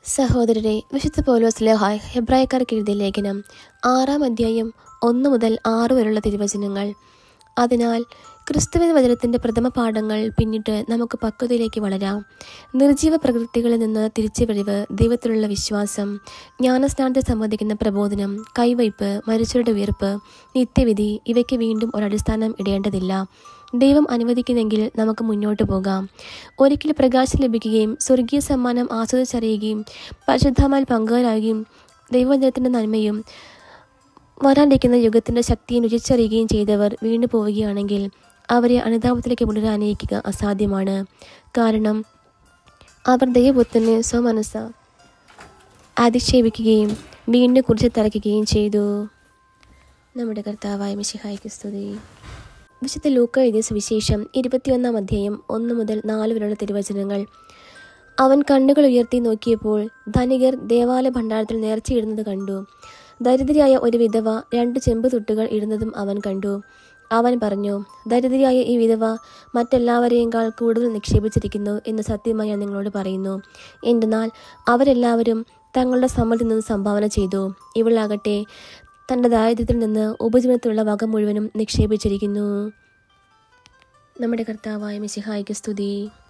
സഹോദരരെ വിശുദ്ധ പൗലോസ് ലേഹായ് ഹെബ്രായക്കാർക്ക് എഴുതിയ ലേഖനം ആറാം അധ്യായം ഒന്ന് മുതൽ ആറ് വരെയുള്ള തിരുവചനങ്ങൾ അതിനാൽ ക്രിസ്തുവിൻ വചനത്തിൻ്റെ പ്രഥമ പാഠങ്ങൾ പിന്നിട്ട് നമുക്ക് പക്വതയിലേക്ക് വളരാം നിർജീവ പ്രകൃതികളിൽ നിന്ന് തിരിച്ചുവഴിവ് ദൈവത്തിലുള്ള വിശ്വാസം ജ്ഞാനസ്നാനത്തെ സംബന്ധിക്കുന്ന പ്രബോധനം കൈവയ്പ് മരിച്ചവരുടെ ഉയർപ്പ് നിത്യവിധി ഇവയ്ക്ക് വീണ്ടും ഒരടിസ്ഥാനം ഇടേണ്ടതില്ല ദൈവം അനുവദിക്കുന്നെങ്കിൽ നമുക്ക് മുന്നോട്ട് പോകാം ഒരിക്കൽ പ്രകാശം ലഭിക്കുകയും സ്വർഗീയ സമ്മാനം ആസ്വദിച്ചറിയുകയും പരിശുദ്ധമാൽ പങ്കുകാരാകുകയും ദൈവവചനത്തിൻ്റെ നന്മയും വരാനിരിക്കുന്ന യുഗത്തിൻ്റെ ശക്തിയും രുചിച്ചറിയുകയും ചെയ്തവർ വീണു പോവുകയാണെങ്കിൽ അവരെ അനുതാപത്തിലേക്ക് പുനരാനയിക്കുക അസാധ്യമാണ് കാരണം അവർ ദൈവപുത്രനെ സ്വമനസ്സ അധിക്ഷേപിക്കുകയും വീണ്ടും കുറിച്ച് തറയ്ക്കുകയും ചെയ്തു നമ്മുടെ കർത്താവായ മിശിഹായ്ക്ക് സ്തുതി വിശുദ്ധ ലൂക്ക എഴുതിയ സുവിശേഷം ഇരുപത്തിയൊന്നാം അധ്യായം ഒന്ന് മുതൽ നാല് വരെയുള്ള തിരുവചനങ്ങൾ അവൻ കണ്ണുകൾ ഉയർത്തി നോക്കിയപ്പോൾ ധനികർ ദേവാലയ ഭണ്ഡാരത്തിൽ നേർച്ചയിടുന്നത് കണ്ടു ദരിദ്രയായ ഒരു വിധവ രണ്ട് ചെമ്പ് തുട്ടുകൾ ഇടുന്നതും അവൻ കണ്ടു അവൻ പറഞ്ഞു ദരിദ്രയായ ഈ വിധവ മറ്റെല്ലാവരെയേക്കാൾ കൂടുതൽ നിക്ഷേപിച്ചിരിക്കുന്നു എന്ന് സത്യമായി ഞാൻ നിങ്ങളോട് പറയുന്നു എന്തെന്നാൽ അവരെല്ലാവരും തങ്ങളുടെ സമ്മതിൽ നിന്ന് സംഭാവന ചെയ്തു ഇവളാകട്ടെ തൻ്റെ ദാരിദ്ര്യത്തിൽ നിന്ന് ഉപജീവനത്തിലുള്ള വക മുഴുവനും നിക്ഷേപിച്ചിരിക്കുന്നു നമ്മുടെ കർത്താവായ മിശിഹായ്ക്ക് സ്തുതി